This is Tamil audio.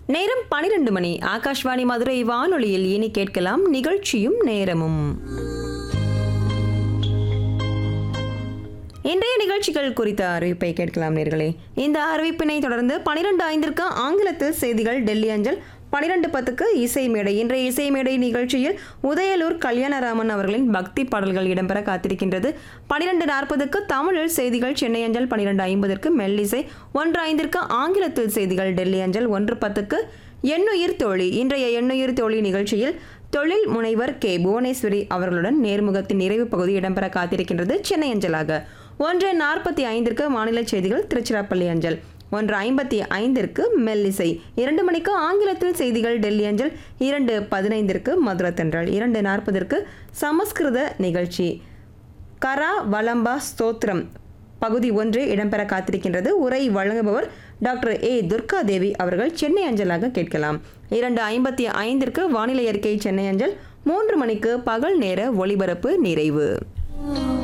நேரம் பனிரெண்டு மணி ஆகாஷ்வாணி மதுரை வானொலியில் இனி கேட்கலாம் நிகழ்ச்சியும் நேரமும் இன்றைய நிகழ்ச்சிகள் குறித்த அறிவிப்பை கேட்கலாம் நேர்களே இந்த அறிவிப்பினை தொடர்ந்து பனிரெண்டு ஐந்திற்கு ஆங்கிலத்தில் செய்திகள் டெல்லி அஞ்சல் பனிரெண்டு பத்துக்கு இசை மேடை இன்றைய இசை மேடை நிகழ்ச்சியில் உதயலூர் கல்யாணராமன் அவர்களின் பக்தி பாடல்கள் இடம்பெற காத்திருக்கின்றது பனிரெண்டு நாற்பதுக்கு தமிழில் செய்திகள் சென்னை அஞ்சல் பனிரெண்டு ஐம்பதற்கு மெல்லிசை ஒன்று ஐந்திற்கு ஆங்கிலத்தில் செய்திகள் டெல்லி அஞ்சல் ஒன்று பத்துக்கு எண்ணுயிர் தோழி இன்றைய எண்ணுயிர் தோழி நிகழ்ச்சியில் தொழில் முனைவர் கே புவனேஸ்வரி அவர்களுடன் நேர்முகத்தின் நிறைவு பகுதி இடம்பெற காத்திருக்கின்றது சென்னை அஞ்சலாக ஒன்று நாற்பத்தி ஐந்திற்கு மாநில செய்திகள் திருச்சிராப்பள்ளி அஞ்சல் ஒன்று ஐம்பத்தி ஐந்திற்கு மெல்லிசை இரண்டு மணிக்கு ஆங்கிலத்தில் செய்திகள் டெல்லி அஞ்சல் இரண்டு பதினைந்திற்கு மதுரை தென்றல் இரண்டு நாற்பதற்கு சமஸ்கிருத நிகழ்ச்சி கரா வலம்பா ஸ்தோத்திரம் பகுதி ஒன்று இடம்பெற காத்திருக்கின்றது உரை வழங்குபவர் டாக்டர் ஏ துர்கா தேவி அவர்கள் சென்னை அஞ்சலாக கேட்கலாம் இரண்டு ஐம்பத்தி ஐந்திற்கு வானிலை அறிக்கை சென்னை அஞ்சல் மூன்று மணிக்கு பகல் நேர ஒளிபரப்பு நிறைவு